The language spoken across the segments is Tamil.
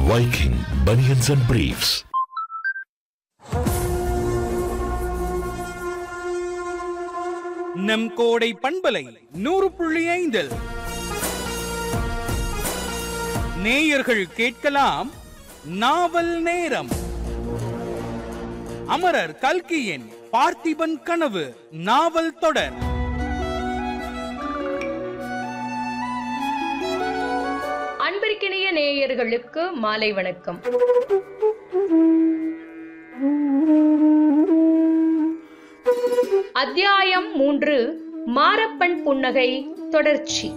Viking Bunions and Briefs. நம் கோடை பண்பலை நூறு புள்ளி ஐந்தில் நேயர்கள் கேட்கலாம் நாவல் நேரம் அமரர் கல்கியின் பார்த்திபன் கனவு நாவல் தொடர் அன்பிற்கினிய நேயர்களுக்கு மாலை வணக்கம் அத்தியாயம் மூன்று மாரப்பன் புன்னகை தொடர்ச்சி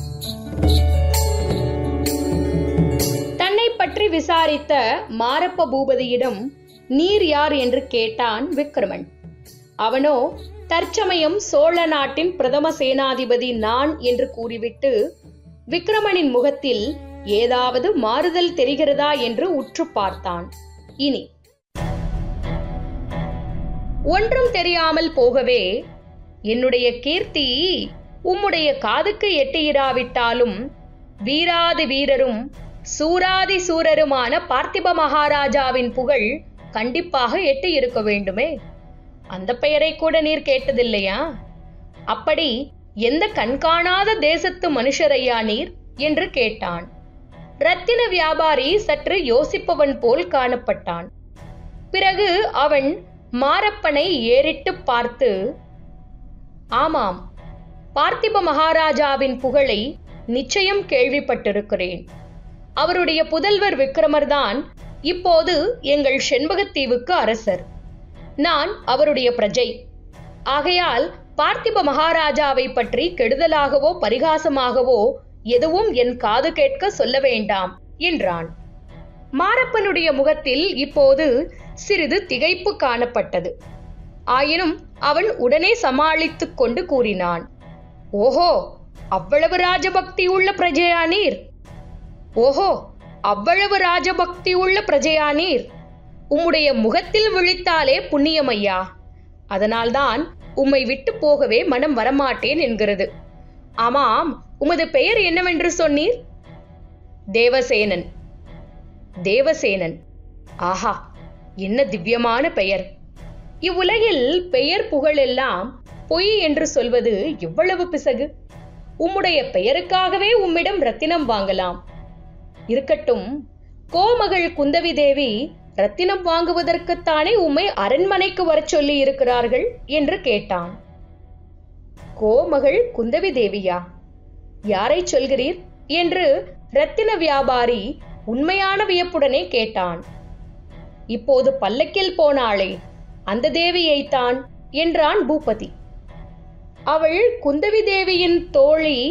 தன்னை பற்றி விசாரித்த மாரப்ப பூபதியிடம் நீர் யார் என்று கேட்டான் விக்ரமன் அவனோ தற்சமயம் சோழ நாட்டின் பிரதம சேனாதிபதி நான் என்று கூறிவிட்டு விக்ரமனின் முகத்தில் ஏதாவது மாறுதல் தெரிகிறதா என்று உற்று பார்த்தான் இனி ஒன்றும் தெரியாமல் போகவே என்னுடைய கீர்த்தி உம்முடைய காதுக்கு எட்டியிராவிட்டாலும் வீராதி வீரரும் சூராதி சூரருமான பார்த்திப மகாராஜாவின் புகழ் கண்டிப்பாக எட்டி இருக்க வேண்டுமே அந்த பெயரை கூட நீர் கேட்டதில்லையா அப்படி எந்த கண்காணாத தேசத்து மனுஷரையா நீர் என்று கேட்டான் ரத்தின வியாபாரி சற்று யோசிப்பவன் போல் காணப்பட்டான் பிறகு அவன் மாரப்பனை ஏறிட்டு பார்த்து ஆமாம் பார்த்திப மகாராஜாவின் புகழை நிச்சயம் கேள்விப்பட்டிருக்கிறேன் அவருடைய புதல்வர் விக்ரமர்தான் இப்போது எங்கள் செண்பகத்தீவுக்கு அரசர் நான் அவருடைய பிரஜை ஆகையால் பார்த்திப மகாராஜாவை பற்றி கெடுதலாகவோ பரிகாசமாகவோ எதுவும் என் காது கேட்க சொல்ல வேண்டாம் என்றான் மாரப்பனுடைய முகத்தில் இப்போது சிறிது திகைப்பு காணப்பட்டது ஆயினும் அவன் உடனே சமாளித்துக் கொண்டு கூறினான் ஓஹோ அவ்வளவு ராஜபக்தி உள்ள பிரஜையா நீர் ஓஹோ அவ்வளவு ராஜபக்தி உள்ள பிரஜையா நீர் உம்முடைய முகத்தில் விழித்தாலே புண்ணியமையா அதனால்தான் உம்மை விட்டு போகவே மனம் வரமாட்டேன் என்கிறது ஆமாம் உமது பெயர் என்னவென்று சொன்னீர் தேவசேனன் தேவசேனன் ஆஹா என்ன திவ்யமான பெயர் இவ்வுலகில் பெயர் புகழெல்லாம் பொய் என்று சொல்வது எவ்வளவு பிசகு உம்முடைய பெயருக்காகவே உம்மிடம் ரத்தினம் வாங்கலாம் இருக்கட்டும் கோமகள் குந்தவி தேவி ரத்தினம் வாங்குவதற்குத்தானே உம்மை அரண்மனைக்கு வரச் சொல்லி இருக்கிறார்கள் என்று கேட்டான் கோமகள் குந்தவி தேவியா யாரை சொல்கிறீர் என்று ரத்தின வியாபாரி உண்மையான வியப்புடனே கேட்டான் இப்போது பல்லக்கில் போனாளே அந்த தேவியைத்தான் என்றான் பூபதி அவள் குந்தவி தேவியின் தோழி